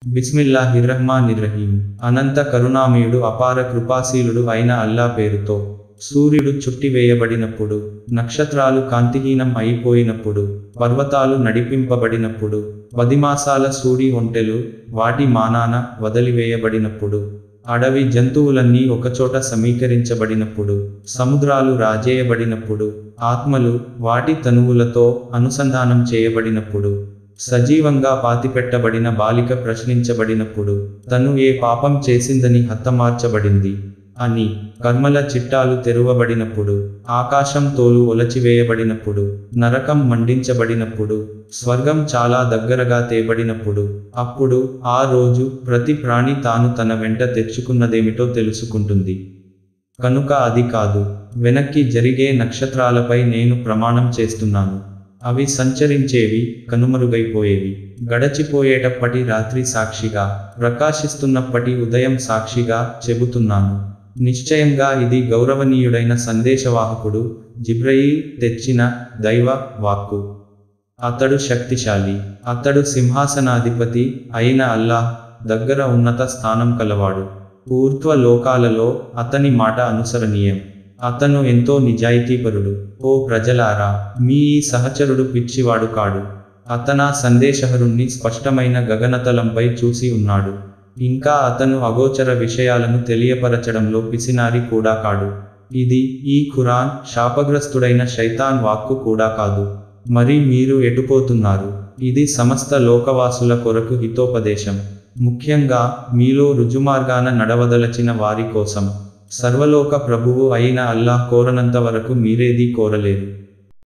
బిస్మిల్లాహిర్రహ్మానిర్రహీం అనంత కరుణామయుడు అపార కృపాశీలుడు అయిన అల్లా పేరుతో సూర్యుడు చుట్టివేయబడినప్పుడు నక్షత్రాలు కాంతిహీనం అయిపోయినప్పుడు పర్వతాలు నడిపింపబడినప్పుడు పది మాసాల సూడి ఒంటెలు వాటి మానాన వదిలివేయబడినప్పుడు అడవి జంతువులన్నీ ఒకచోట సమీకరించబడినప్పుడు సముద్రాలు రాజేయబడినప్పుడు ఆత్మలు వాటి తనువులతో అనుసంధానం చేయబడినప్పుడు సజీవంగా పాతిపెట్టబడిన బాలిక ప్రశ్నించబడినప్పుడు తను ఏ పాపం చేసిందని హతమార్చబడింది అని కర్మల చిట్టాలు తెరువబడినప్పుడు ఆకాశం తోలు ఒలచివేయబడినప్పుడు నరకం మండించబడినప్పుడు స్వర్గం చాలా దగ్గరగా తేబడినప్పుడు అప్పుడు ఆ రోజు ప్రతి ప్రాణి తాను తన వెంట తెచ్చుకున్నదేమిటో తెలుసుకుంటుంది కనుక అది కాదు వెనక్కి జరిగే నక్షత్రాలపై నేను ప్రమాణం చేస్తున్నాను అవి సంచరించేవి కనుమరుగైపోయేవి గడచిపోయేటప్పటి రాత్రి సాక్షిగా ప్రకాశిస్తున్నప్పటి ఉదయం సాక్షిగా చెబుతున్నాను నిశ్చయంగా ఇది గౌరవనీయుడైన సందేశవాహకుడు జిబ్రయీల్ తెచ్చిన దైవ వాక్కు అతడు శక్తిశాలి అతడు సింహాసనాధిపతి అయిన అల్లాహ్ దగ్గర ఉన్నత స్థానం కలవాడు ఊర్ధ్వ లోకాలలో అతని మాట అనుసరణీయం అతను ఎంతో నిజాయితీపరుడు ఓ ప్రజలారా మీ ఈ సహచరుడు పిచ్చివాడు కాడు అతనా సందేశహరుణ్ణి స్పష్టమైన గగనతలంపై చూసి ఉన్నాడు ఇంకా అతను అగోచర విషయాలను తెలియపరచడంలో పిసినారి కూడా కాడు ఇది ఈ ఖురాన్ శాపగ్రస్తుడైన శైతాన్ వాక్కు కూడా కాదు మరి మీరు ఎటుపోతున్నారు ఇది సమస్త లోకవాసుల కొరకు హితోపదేశం ముఖ్యంగా మీలో రుజుమార్గాన నడవదలచిన వారి కోసం సర్వలోక ప్రభువు అయిన అల్లాహ్ కోరనంత వరకు మీరేదీ కోరలేరు